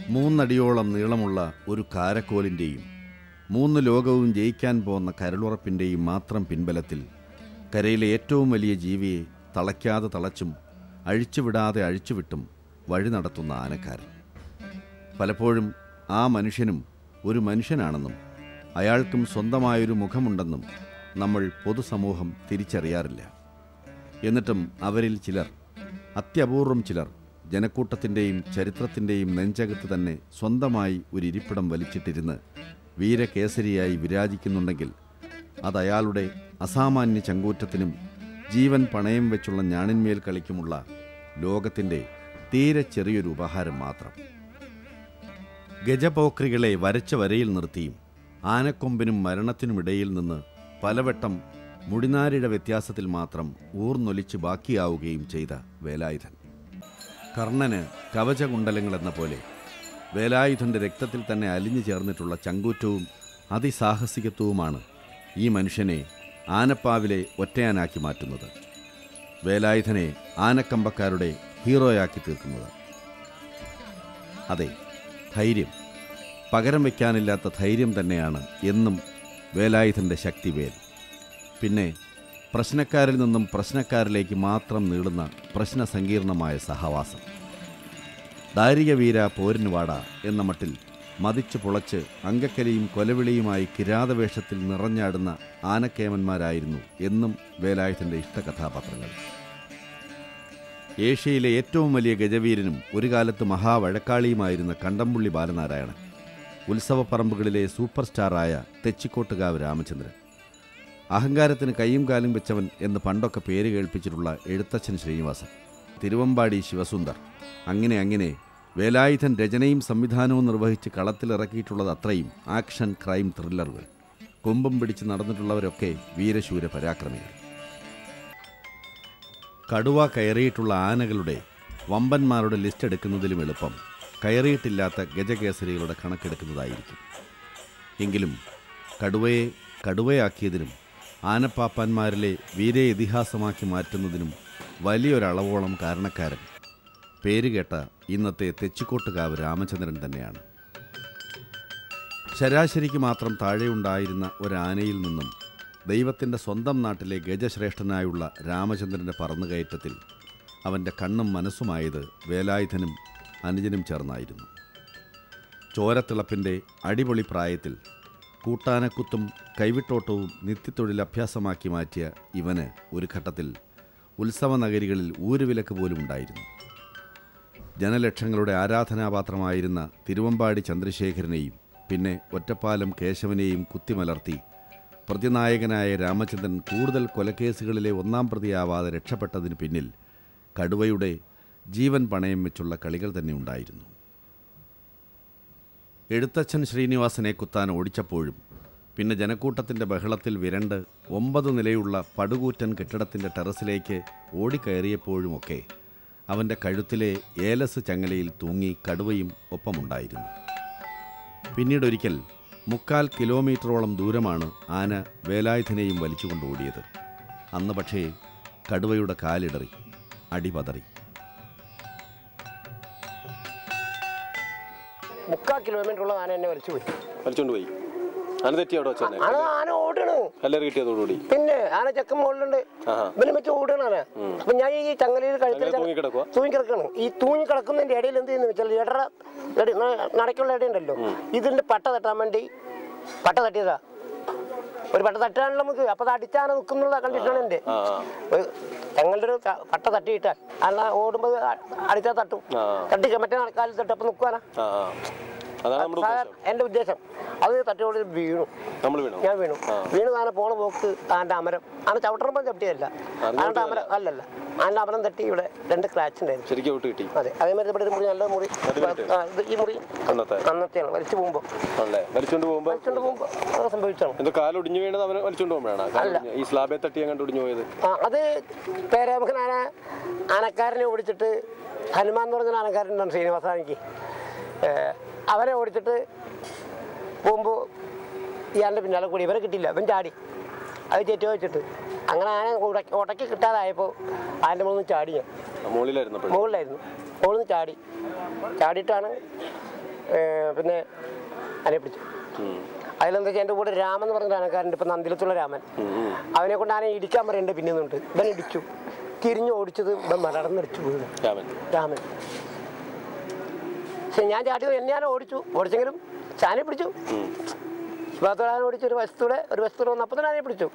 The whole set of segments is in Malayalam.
മൂന്നടിയോളം നീളമുള്ള ഒരു കാരക്കോലിൻ്റെയും മൂന്ന് ലോകവും ജയിക്കാൻ പോകുന്ന കരളുറപ്പിൻ്റെയും മാത്രം പിൻബലത്തിൽ കരയിലെ ഏറ്റവും വലിയ ജീവിയെ തളയ്ക്കാതെ തളച്ചും അഴിച്ചുവിടാതെ അഴിച്ചുവിട്ടും വഴി നടത്തുന്ന ആനക്കാരൻ പലപ്പോഴും ആ മനുഷ്യനും ഒരു മനുഷ്യനാണെന്നും അയാൾക്കും സ്വന്തമായൊരു മുഖമുണ്ടെന്നും നമ്മൾ പൊതുസമൂഹം തിരിച്ചറിയാറില്ല എന്നിട്ടും അവരിൽ ചിലർ അത്യപൂർവം ചിലർ ജനക്കൂട്ടത്തിൻ്റെയും ചരിത്രത്തിൻ്റെയും നെഞ്ചകത്ത് തന്നെ സ്വന്തമായി ഒരു ഇരിപ്പിടം വലിച്ചിട്ടിരുന്ന് വീരകേസരിയായി വിരാജിക്കുന്നുണ്ടെങ്കിൽ അതയാളുടെ അസാമാന്യ ചങ്കൂറ്റത്തിനും ജീവൻ പണയം വെച്ചുള്ള ഞാണിന്മേൽ കളിക്കുമുള്ള ലോകത്തിൻ്റെ തീരെ ചെറിയൊരു ഉപഹാരം മാത്രം ഗജപോക്രികളെ വരച്ച വരയിൽ നിർത്തിയും ആനക്കൊമ്പിനും മരണത്തിനുമിടയിൽ നിന്ന് പലവട്ടം മുടിനാരിഴ വ്യത്യാസത്തിൽ മാത്രം ഊർന്നൊലിച്ച് ബാക്കിയാവുകയും ചെയ്ത വേലായുധൻ കർണന് കവചകുണ്ടലങ്ങളെന്ന പോലെ വേലായുധന്റെ രക്തത്തിൽ തന്നെ അലിഞ്ഞു ചേർന്നിട്ടുള്ള ചങ്കൂറ്റവും അതിസാഹസികത്വവുമാണ് ഈ മനുഷ്യനെ ആനപ്പാവിലെ ഒറ്റയാനാക്കി മാറ്റുന്നത് വേലായുധനെ ആനക്കമ്പക്കാരുടെ ഹീറോയാക്കി തീർക്കുന്നത് അതെ ധൈര്യം പകരം വയ്ക്കാനില്ലാത്ത ധൈര്യം തന്നെയാണ് എന്നും വേലായുധൻ്റെ ശക്തിവേൽ പിന്നെ പ്രശ്നക്കാരിൽ നിന്നും പ്രശ്നക്കാരിലേക്ക് മാത്രം നീളുന്ന പ്രശ്ന സങ്കീർണമായ സഹവാസം ദാരികവീര പോരിന് വാട എന്ന മട്ടിൽ മതിച്ചു പുളച്ച് അങ്കക്കലിയും കൊലവിളിയുമായി കിരാതവേഷത്തിൽ നിറഞ്ഞാടുന്ന ആനക്കേമന്മാരായിരുന്നു എന്നും വേലായുധൻ്റെ ഇഷ്ടകഥാപാത്രങ്ങൾ ഏഷ്യയിലെ ഏറ്റവും വലിയ ഗജവീരനും ഒരു കാലത്ത് മഹാവഴക്കാളിയുമായിരുന്ന കണ്ടംപുള്ളി ബാലനാരായണൻ ഉത്സവപ്പറമ്പുകളിലെ സൂപ്പർ സ്റ്റാറായ തെച്ചിക്കോട്ടുകാവ് രാമചന്ദ്രൻ അഹങ്കാരത്തിന് കൈയും കാലും വെച്ചവൻ എന്ന് പണ്ടൊക്കെ പേര് കേൾപ്പിച്ചിട്ടുള്ള എഴുത്തച്ഛൻ ശ്രീനിവാസൻ തിരുവമ്പാടി ശിവസുന്ദർ അങ്ങനെ അങ്ങനെ വേലായുധൻ രചനയും സംവിധാനവും നിർവഹിച്ച് കളത്തിലിറക്കിയിട്ടുള്ളത് അത്രയും ആക്ഷൻ ക്രൈം ത്രില്ലറുകൾ കൊമ്പും പിടിച്ച് നടന്നിട്ടുള്ളവരൊക്കെ വീരശൂര പരാക്രമികൾ കടുവ കയറിയിട്ടുള്ള ആനകളുടെ വമ്പന്മാരുടെ ലിസ്റ്റ് എടുക്കുന്നതിലും എളുപ്പം കയറിയിട്ടില്ലാത്ത ഗജകേസരികളുടെ കണക്കെടുക്കുന്നതായിരിക്കും എങ്കിലും കടുവയെ കടുവയാക്കിയതിനും ആനപ്പാപ്പാന്മാരിലെ വീര ഇതിഹാസമാക്കി മാറ്റുന്നതിനും വലിയൊരളവോളം കാരണക്കാരൻ പേരുകേട്ട ഇന്നത്തെ തെച്ചിക്കോട്ടുകാവ് രാമചന്ദ്രൻ തന്നെയാണ് ശരാശരിക്ക് മാത്രം താഴെയുണ്ടായിരുന്ന ഒരാനയിൽ നിന്നും ദൈവത്തിൻ്റെ സ്വന്തം നാട്ടിലെ ഗജശ്രേഷ്ഠനായുള്ള രാമചന്ദ്രൻ്റെ പറന്നുകയറ്റത്തിൽ അവൻ്റെ കണ്ണും മനസ്സുമായത് വേലായുധനും അനുജനും ചേർന്നായിരുന്നു ചോരത്തിളപ്പിൻ്റെ അടിപൊളി പ്രായത്തിൽ കൂട്ടാനക്കുത്തും കൈവിട്ടോട്ടവും നിത്യത്തൊഴിൽ അഭ്യാസമാക്കി മാറ്റിയ ഇവന് ഒരു ഘട്ടത്തിൽ ഉത്സവ നഗരികളിൽ ഊരുവിലക്ക് പോലും ഉണ്ടായിരുന്നു ജനലക്ഷങ്ങളുടെ ആരാധനാപാത്രമായിരുന്ന തിരുവമ്പാടി ചന്ദ്രശേഖരനെയും പിന്നെ ഒറ്റപ്പാലം കേശവനെയും കുത്തിമലർത്തി പ്രതിനായകനായ രാമചന്ദ്രൻ കൂടുതൽ കൊലക്കേസുകളിലെ ഒന്നാം പ്രതിയാവാതെ രക്ഷപ്പെട്ടതിന് പിന്നിൽ കടുവയുടെ ജീവൻ പണയം വെച്ചുള്ള കളികൾ തന്നെ ഉണ്ടായിരുന്നു എഴുത്തച്ഛൻ ശ്രീനിവാസനെ കുത്താൻ ഓടിച്ചപ്പോഴും പിന്നെ ജനക്കൂട്ടത്തിൻ്റെ ബഹളത്തിൽ വിരണ്ട് ഒമ്പത് നിലയുള്ള പടുകൂറ്റൻ കെട്ടിടത്തിൻ്റെ ടെറസിലേക്ക് ഓടിക്കയറിയപ്പോഴുമൊക്കെ അവൻ്റെ കഴുത്തിലെ ഏലസ് ചങ്ങലയിൽ തൂങ്ങി കടുവയും ഒപ്പമുണ്ടായിരുന്നു പിന്നീടൊരിക്കൽ മുക്കാൽ കിലോമീറ്ററോളം ദൂരമാണ് ആന വേലായുധനെയും വലിച്ചുകൊണ്ട് ഓടിയത് അന്ന് പക്ഷേ കടുവയുടെ കാലിടറി അടിപതറി മുക്കാൽ കിലോമീറ്റർ ഉള്ള ആന എന്നെ വലിച്ചു പോയി വലിച്ചോണ്ട് പോയി ആന തെറ്റി അവിടെ വെച്ചോന്നെ ആന ആന ഓടണ് കല്ലറി കിട്ടിയതോടുകൂടി പിന്നെ ആന ചെക്കൻ മുകളിലുണ്ട് ആഹാ. ഇവനെ വെച്ച് ഓടണ ആന അപ്പൊ ഞാൻ ഈ ചങ്ങലയിൽ കഴുത്തിൽ ചങ്ങല തൂങ്ങിക്കിടക്കുവാ? തൂങ്ങിക്കിടക്കാണ് ഈ തൂങ്ങി കിടക്കുന്നതിന്റെ ഇടയിൽ എന്ത് ചെയ്യുന്നു വെച്ചാൽ ഇടറ ഇട- ന- നടക്കുള്ള ഇടയുണ്ടല്ലോ ഇതിന്റെ പട്ട തട്ടാൻ വേണ്ടി പട്ട തട്ടിയതാ ഒരു പട്ട തട്ടാണല്ലോ നമുക്ക് അപ്പൊ അത് അടിച്ചാണ് നിൽക്കുന്നുള്ള കണ്ടിട്ടാണ് എന്റെ ആ ആ. ഒരു ഞങ്ങളുടെ ഒരു ക- പട്ട തട്ടിയിട്ടാൽ അല്ല ഓടുമ്പോൾ അടിച്ചാൽ തട്ടും ആ. തട്ടി മറ്റേ കാലിൽ തട്ടും അപ്പൊ നിൽക്കുവാനാ ആ ആ അതാണ് നമ്മുടെ സാധാരണ എന്റെ ഉദ്ദേശം അത് തട്ടിയോട് വീണു നമ്മൾ വീണോ ഞാൻ വീണു ആ. വീണ് താനെ പോണ പോക്ക് ആന്റെ അമരം ആന ചവിട്ടറുമ്പോൾ ചവിട്ടിയല്ല ആന്റെ അമരം അല്ലല്ല ആന്റെ അമരം തട്ടി ഇവിടെ രണ്ട് സ്ക്രാച്ച് ഉണ്ടായിരുന്നു ശരിക്കും വിട്ട് കിട്ടി അതെ അതേമാതിരി ഇവിടെ ഒരു മുറി നല്ല മുറി നടുവിലിട്ട്? ആ, ഇത് ഈ മുറി അന്നത്തെ അന്നത്തെയാണ് വലിച്ചു പോകുമ്പോ ആണല്ലേ വലിച്ചോണ്ട് പോകുമ്പോ വലിച്ചോണ്ട് പോകുമ്പോ അത് സംഭവിച്ചാണ് എന്തോ കാലൊടിഞ്ഞു വീണത് അവനെ വലിച്ചോണ്ട് പോകുമ്പോഴാണ് ആ കാല് ഒടിഞ്ഞ്- ഈ സ്ലാബെ തട്ടി അങ്ങോട്ട് ഒടിഞ്ഞു പോയത് ആ അത് പേരാമകൻ ആന ആനക്കാരനെ ഓടിച്ചിട്ട് ഹനുമാൻ എന്ന് പറഞ്ഞ ആനക്കാരനുണ്ടാണ് ശ്രീനിവാസാനിക്ക് അവരെ ഓടിച്ചിട്ട് പോകുമ്പോൾ ഇയാളുടെ പിന്നാലെ കൂടി ഇവരെ കിട്ടിയില്ല ഇവൻ ചാടി അത് ചേറ്റോ വെച്ചിട്ട് അങ്ങനെ ആന ഉടക്കി ഉടക്കി കിട്ടാതായപ്പോൾ ആൻ്റെ മുകളിൽ നിന്ന് ചാടി ഞാൻ ആ, മുകളിലായിരുന്നപ്പോഴും മുകളിലായിരുന്നു മുകളിൽ നിന്ന് ചാടി ചാടിയിട്ടാണ് ഏ, പിന്നെ ആനയെ പിടിച്ചു അതിലെന്താ വെച്ചാൽ എൻ്റെ കൂടെ രാമൻ എന്ന് പറഞ്ഞ ആനക്കാരുണ്ട് ഇപ്പം നന്ദിലത്തുള്ള രാമൻ അവനെ കൊണ്ട് ആനയെ ഇടിക്കാൻ പറയേണ്ട പിന്നുന്നുണ്ട് ഇവൻ ഇടിച്ചു തിരിഞ്ഞു ഓടിച്ചത് ഇവൻ മലർന്നടിച്ചു വീണു രാമൻ രാമൻ പക്ഷെ ഞാൻ ചാടിയത് എന്നെ ഞാൻ ഓടിച്ചു ഓടിച്ചെങ്കിലും ചാനയെ പിടിച്ചു ശിവാത്തോടെ ഓടിച്ചു ഒരു വശത്തൂടെ ഒരു വശത്തൂടെ വന്ന് അപ്പം തന്നെ ആനയെ പിടിച്ചു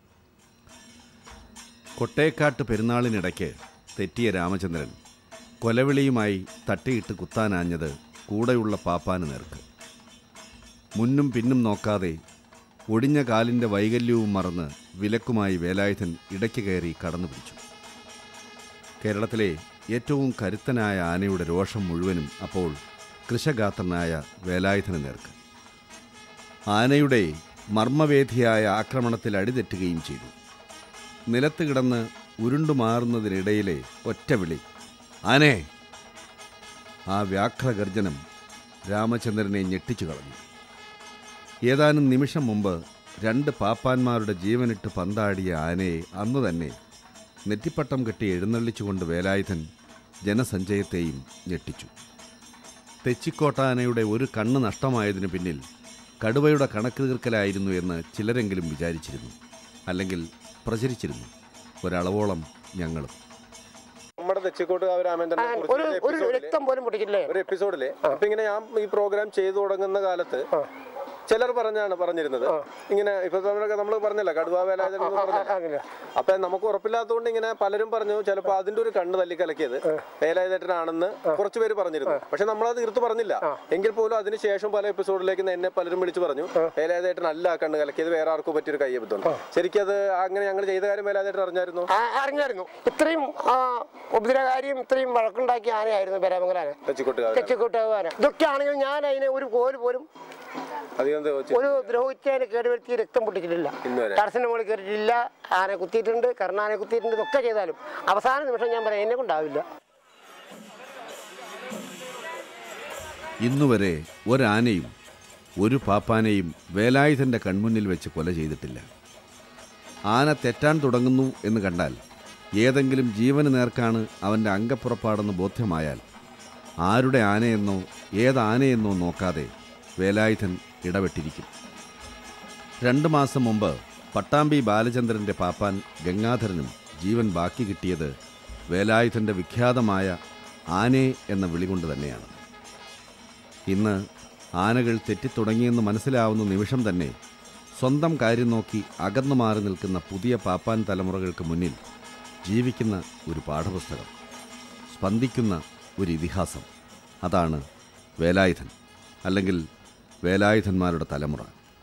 കൊട്ടേക്കാട്ട് പെരുന്നാളിനിടയ്ക്ക് തെറ്റിയ രാമചന്ദ്രൻ കൊലവിളിയുമായി തട്ടിയിട്ട് കുത്താനാഞ്ഞത് കൂടെയുള്ള പാപ്പാന് നേർക്ക് മുന്നും പിന്നും നോക്കാതെ ഒടിഞ്ഞ കാലിൻ്റെ വൈകല്യവും മറന്ന് വിലക്കുമായി വേലായുധൻ ഇടയ്ക്ക് കയറി കടന്നു പിടിച്ചു കേരളത്തിലെ ഏറ്റവും കരുത്തനായ ആനയുടെ രോഷം മുഴുവനും അപ്പോൾ കൃഷഗാത്രനായ വേലായുധന് നേർക്ക് ആനയുടെ മർമ്മവേദിയായ ആക്രമണത്തിൽ അടിതെറ്റുകയും ചെയ്തു നിലത്ത് കിടന്ന് ഉരുണ്ടുമാറുന്നതിനിടയിലെ ഒറ്റവിളി ആനേ ആ വ്യാഘ്രഗർജനം രാമചന്ദ്രനെ ഞെട്ടിച്ചു കളഞ്ഞു ഏതാനും നിമിഷം മുമ്പ് രണ്ട് പാപ്പാന്മാരുടെ ജീവനിട്ട് പന്താടിയ ആനയെ അന്നു തന്നെ നെറ്റിപ്പട്ടം കെട്ടി എഴുന്നള്ളിച്ചുകൊണ്ട് വേലായുധൻ ജനസഞ്ചയത്തെയും ഞെട്ടിച്ചു തെച്ചിക്കോട്ടാനയുടെ ഒരു കണ്ണ് നഷ്ടമായതിനു പിന്നിൽ കടുവയുടെ കണക്ക് തീർക്കലായിരുന്നു എന്ന് ചിലരെങ്കിലും വിചാരിച്ചിരുന്നു അല്ലെങ്കിൽ പ്രചരിച്ചിരുന്നു ഒരളവോളം ഞങ്ങളും നമ്മുടെ തെച്ചിക്കോട്ട് രാമേന്ദ്രനെ ആ, കുറിച്ച് ഒരു ഒരു ഒരു എപ്പിസോഡില് രക്തം പോലും പൊട്ടിക്കില്ലേ ഒരു എപ്പിസോഡില് ഇപ്പൊ ഇങ്ങനെ ഞാൻ ഈ പ്രോഗ്രാം ചെയ്തു തുടങ്ങുന്ന കാലത്ത് ചിലർ പറഞ്ഞാണ് പറഞ്ഞിരുന്നത് ഇങ്ങനെ ഇപ്പൊ നമ്മൾ പറഞ്ഞല്ലോ കടുവാ വേലായുധൻ എന്ന് പറഞ്ഞു അതില്ല അപ്പൊ നമുക്ക് ഉറപ്പില്ലാത്തതുകൊണ്ട് ഇങ്ങനെ പലരും പറഞ്ഞു ചിലപ്പോ അതിന്റെ ഒരു കണ്ണ് തല്ലി കലക്കിയത് വേലായുധേട്ടനാണെന്ന് കുറച്ച് പേര് പറഞ്ഞിരുന്നു പക്ഷെ നമ്മളത് തീർത്ത് പറഞ്ഞില്ല എങ്കിൽ പോലും അതിനുശേഷം പല എപ്പിസോഡിലേക്ക് എന്നെ പലരും വിളിച്ചു പറഞ്ഞു വേലായുധേട്ടൻ അല്ല ആ കണ്ണ് കലക്കിയത് വേറെ ആർക്കും പറ്റിയൊരു കയ്യബദ്ധം ശരിക്കും അത് അങ്ങനെ ഞങ്ങൾ ചെയ്ത കാര്യം വേലായുധേട്ടൻ അറിഞ്ഞായിരുന്നു ആ, അറിഞ്ഞായിരുന്നു ഇത്രയും ആ, ഉപദ്രവകാരിയും ഇത്രയും വഴക്കുണ്ടാക്കിയ ആനയായിരുന്നു പേരാമംഗല ആന തെച്ചിക്കോട്ടുകാർ തെച്ചിക്കോട്ട് ആന ഇതൊക്കെ ആണെങ്കിൽ ഞാൻ അതിനെ ഒരു കോല് പോലും അധികം ചോദിച്ചു ഒരു ദ്രോഹിച്ചതിനെ കേടുവരുത്തി രക്തം പൊട്ടിച്ചിട്ടില്ല ഇന്ന് വരെ ടർസിന്റെ മുകളിൽ കയറിയിട്ടില്ല ആന കുത്തിയിട്ടുണ്ട് കർണാനെ കുത്തിയിട്ടുണ്ട് ഇതൊക്കെ ചെയ്താലും അവസാന നിമിഷം ഞാൻ പറയാം എന്നെ കൊണ്ടാവില്ല ഇന്നുവരെ ഒരാനയും ഒരു പാപ്പാനെയും വേലായുധൻ്റെ കൺമുന്നിൽ വെച്ച് കൊല ചെയ്തിട്ടില്ല ആന തെറ്റാൻ തുടങ്ങുന്നു എന്ന് കണ്ടാൽ ഏതെങ്കിലും ജീവന് നേർക്കാണ് അവൻ്റെ അംഗപ്പുറപ്പാടെന്ന് ബോധ്യമായാൽ ആരുടെ ആനയെന്നോ ഏതാനയെന്നോ നോക്കാതെ വേലായുധൻ ഇടപെട്ടിരിക്കും രണ്ട് മാസം മുമ്പ് പട്ടാമ്പി ബാലചന്ദ്രൻ്റെ പാപ്പാൻ ഗംഗാധരനും ജീവൻ ബാക്കി കിട്ടിയത് വേലായുധൻ്റെ വിഖ്യാതമായ ആനേ എന്ന വിളികൊണ്ട് തന്നെയാണ് ഇന്ന് ആനകൾ തെറ്റിത്തുടങ്ങിയെന്ന് മനസ്സിലാവുന്ന നിമിഷം തന്നെ സ്വന്തം കാര്യം നോക്കി അകന്നു മാറി നിൽക്കുന്ന പുതിയ പാപ്പാൻ തലമുറകൾക്ക് മുന്നിൽ ജീവിക്കുന്ന ഒരു പാഠപുസ്തകം സ്പന്ദിക്കുന്ന ഒരു ഇതിഹാസം അതാണ് വേലായുധൻ അല്ലെങ്കിൽ വേലായുധന്മാരുടെ തലമുറ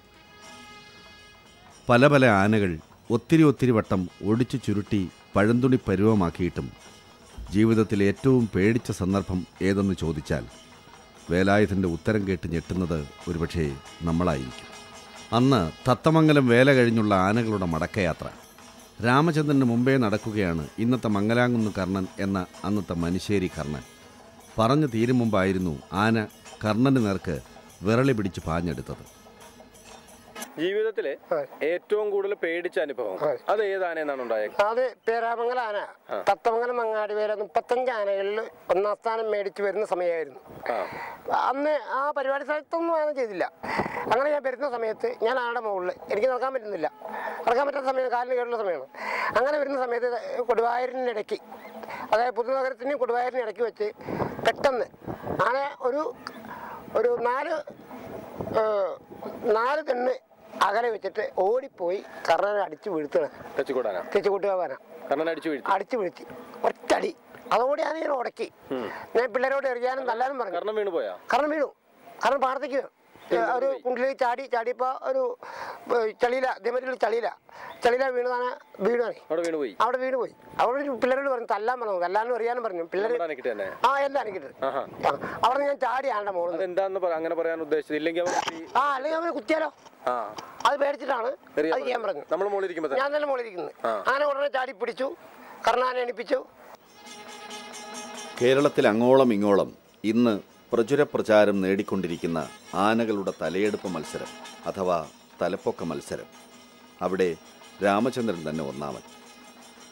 പല പല ആനകൾ ഒത്തിരി ഒത്തിരി വട്ടം ഒടിച്ചു ചുരുട്ടി പഴന്തുണി പരുവമാക്കിയിട്ടും ജീവിതത്തിൽ ഏറ്റവും പേടിച്ച സന്ദർഭം ഏതെന്ന് ചോദിച്ചാൽ വേലായുധൻ്റെ ഉത്തരം കേട്ട് ഞെട്ടുന്നത് ഒരുപക്ഷേ നമ്മളായിരിക്കും അന്ന് തത്തമംഗലം വേല കഴിഞ്ഞുള്ള ആനകളുടെ മടക്കയാത്ര രാമചന്ദ്രന് മുമ്പേ നടക്കുകയാണ് ഇന്നത്തെ മംഗലാംകുന്ന് കർണൻ എന്ന അന്നത്തെ മനുശ്ശേരി കർണൻ പറഞ്ഞു തീരും മുമ്പായിരുന്നു ആന കർണന് നേർക്ക് വിരളി പിടിച്ച് പാഞ്ഞെടുത്തത് ജീവിതത്തില് ഏറ്റവും കൂടുതൽ പേടിച്ച അനുഭവം അത് ഏതാനെന്നാണ് ഉണ്ടായത് അത് പേരാമംഗല ആന തത്തമംഗലം മങ്ങാടിവേല മുപ്പത്തഞ്ച് ആനകളിൽ ഒന്നാം സ്ഥാനം മേടിച്ച് വരുന്ന സമയമായിരുന്നു ആ അന്ന് ആ പരിപാടി സ്ഥലത്തൊന്നും ആന ചെയ്തില്ല അങ്ങനെ ഞാൻ വരുന്ന സമയത്ത് ഞാൻ ആടെ മുകളിൽ എനിക്ക് നടക്കാൻ പറ്റുന്നില്ല നടക്കാൻ പറ്റുന്ന സമയം കാലിന് കേടുള്ള സമയമാണ് അങ്ങനെ വരുന്ന സമയത്ത് കൊടുവായൂരിനിടയ്ക്ക് അതായത് പുതുനഗരത്തിനും കൊടുവായൂരിനും ഇടയ്ക്ക് വെച്ച് പെട്ടെന്ന് ആന ഒരു ഒരു നാല് ഏഹ്, നാല് തെണ്ണ് അകലെ വെച്ചിട്ട് ഓടിപ്പോയി കർണനെ അടിച്ച് വീഴ്ത്തണം തെച്ചിക്കോട്ടാന തെച്ചുകൂട്ടി പോകാന കണ്ണൻ അടിച്ചു വീഴ്ത്തി അടിച്ചു വീഴ്ത്തി ഒറ്റടി അതോടെ ഞാൻ ഇങ്ങനെ ഉടക്കി ഞാൻ പിള്ളേരോട് എറിയാനും നല്ലാനും പറഞ്ഞു കർണം വീണ് പോയാ കാരണം വീണു കാരണം പാടത്തേക്ക് വീണു. ഒരു കുണ്ടിലേക്ക് ചാടി ചാടിയപ്പോൾ ഒരു ഏഹ്, ചളിയില ഇതേമാതിരി ചളിയില ചളിയില വീണതാണ് വീണാണേ അവിടെ വീണ് പോയി അവിടെ വീണ് പോയി അവിടെ ഒരു പിള്ളേരോട് പറഞ്ഞു തല്ലാൻ പറഞ്ഞു തല്ലാനും അറിയാനും പറഞ്ഞു പിള്ളേർ നമ്മുടെ അനക്കിട്ട് തന്നെ ആ എല്ലാം എനിക്കിട്ട് ആഹാ അവിടെ ഞാൻ ചാടി ആണ്ട മോളിൽ അതെന്താന്ന് പറ- അങ്ങനെ പറയാൻ ഉദ്ദേശിച്ചത് ഇല്ലെങ്കിൽ അവൻ കുത്തി- ആ അല്ലെങ്കിൽ അവന് കുത്തിയാലോ ആ അത് പേടിച്ചിട്ടാണ് എറിയാൻ അത് ചെയ്യാൻ പറഞ്ഞു നമ്മൾ മുകളിൽ ഇരിക്കുമ്പോ തന്നെ ഞാൻ തന്നെ മുകളിലിരിക്കുന്നത് ആ. അങ്ങനെ ഉടനെ ചാടി പിടിച്ചു കർണാനെ എണിപ്പിച്ചു കേരളത്തിൽ അങ്ങോളം ഇങ്ങോളം ഇന്ന് പ്രചുര പ്രചാരം നേടിക്കൊണ്ടിരിക്കുന്ന ആനകളുടെ തലയെടുപ്പ് മത്സരം അഥവാ തലപ്പൊക്ക മത്സരം അവിടെ രാമചന്ദ്രൻ തന്നെ ഒന്നാമൻ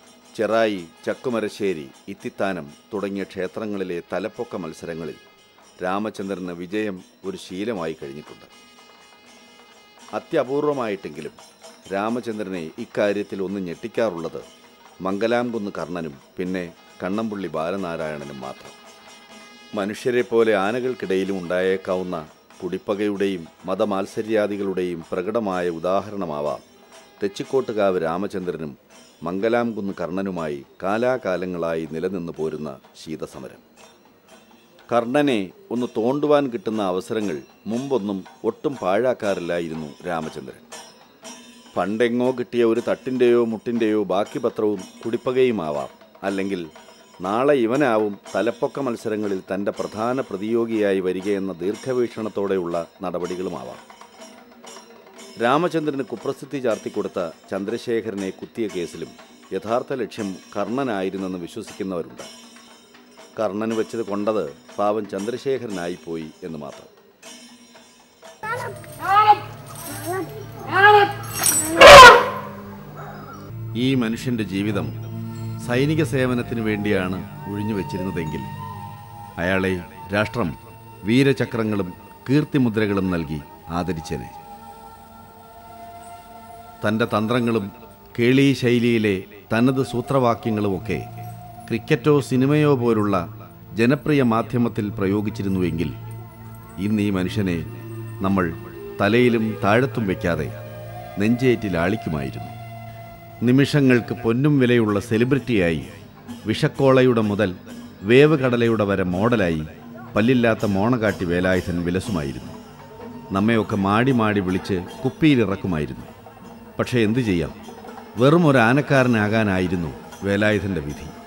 ചെറായി ചക്കുമരശ്ശേരി ഇത്തിത്താനം തുടങ്ങിയ ക്ഷേത്രങ്ങളിലെ തലപ്പൊക്ക മത്സരങ്ങളിൽ രാമചന്ദ്രന് വിജയം ഒരു ശീലമായി കഴിഞ്ഞിട്ടുണ്ട് അത്യപൂർവമായിട്ടെങ്കിലും രാമചന്ദ്രനെ ഇക്കാര്യത്തിൽ ഒന്ന് ഞെട്ടിക്കാറുള്ളത് മംഗലാംകുന്ന് കർണനും പിന്നെ കണ്ണമ്പുള്ളി ബാലനാരായണനും മാത്രം മനുഷ്യരെ പോലെ ആനകൾക്കിടയിലും ഉണ്ടായേക്കാവുന്ന കുടിപ്പകയുടെയും മതമാത്സര്യാദികളുടെയും പ്രകടമായ ഉദാഹരണമാവാം തെച്ചിക്കോട്ടുകാവ് രാമചന്ദ്രനും മംഗലാംകുന്ന് കർണനുമായി കാലാകാലങ്ങളായി നിലനിന്നു പോരുന്ന ശീതസമരം കർണനെ ഒന്ന് തോണ്ടുവാൻ കിട്ടുന്ന അവസരങ്ങൾ മുമ്പൊന്നും ഒട്ടും പാഴാക്കാറില്ലായിരുന്നു രാമചന്ദ്രൻ പണ്ടെങ്ങോ കിട്ടിയ ഒരു തട്ടിൻ്റെയോ മുട്ടിൻ്റെയോ ബാക്കി പത്രവും കുടിപ്പകയുമാവാം അല്ലെങ്കിൽ നാളെ ഇവനാവും തലപ്പൊക്ക മത്സരങ്ങളിൽ തൻ്റെ പ്രധാന പ്രതിയോഗിയായി വരികയെന്ന ദീർഘവീക്ഷണത്തോടെയുള്ള നടപടികളുമാവാം രാമചന്ദ്രന് കുപ്രസിദ്ധി ചാർത്തിക്കൊടുത്ത ചന്ദ്രശേഖരനെ കുത്തിയ കേസിലും യഥാർത്ഥ ലക്ഷ്യം കർണനായിരുന്നെന്ന് വിശ്വസിക്കുന്നവരുണ്ട് കർണന് വെച്ചത് കൊണ്ടത് പാവം ചന്ദ്രശേഖരനായിപ്പോയി എന്ന് മാത്രം ഈ മനുഷ്യന്റെ ജീവിതം സൈനിക സേവനത്തിന് വേണ്ടിയാണ് ഒഴിഞ്ഞു വെച്ചിരുന്നതെങ്കിൽ അയാളെ രാഷ്ട്രം വീരചക്രങ്ങളും കീർത്തിമുദ്രകളും നൽകി ആദരിച്ചേനെ തൻ്റെ തന്ത്രങ്ങളും കേളി ശൈലിയിലെ തനത് സൂത്രവാക്യങ്ങളുമൊക്കെ ക്രിക്കറ്റോ സിനിമയോ പോലുള്ള ജനപ്രിയ മാധ്യമത്തിൽ പ്രയോഗിച്ചിരുന്നുവെങ്കിൽ ഇന്ന് ഈ മനുഷ്യനെ നമ്മൾ തലയിലും താഴത്തും വയ്ക്കാതെ നെഞ്ചേറ്റിൽ ആളിക്കുമായിരുന്നു നിമിഷങ്ങൾക്ക് പൊന്നും വിലയുള്ള സെലിബ്രിറ്റിയായി വിഷക്കോളയുടെ മുതൽ വേവ് കടലയുടെ വരെ മോഡലായി പല്ലില്ലാത്ത മോണകാട്ടി വേലായുധൻ വിലസുമായിരുന്നു നമ്മയൊക്കെ മാടി മാടി വിളിച്ച് കുപ്പിയിലിറക്കുമായിരുന്നു പക്ഷേ എന്തു ചെയ്യാം വെറും ഒരു ആനക്കാരനാകാനായിരുന്നു വേലായുധൻ്റെ വിധി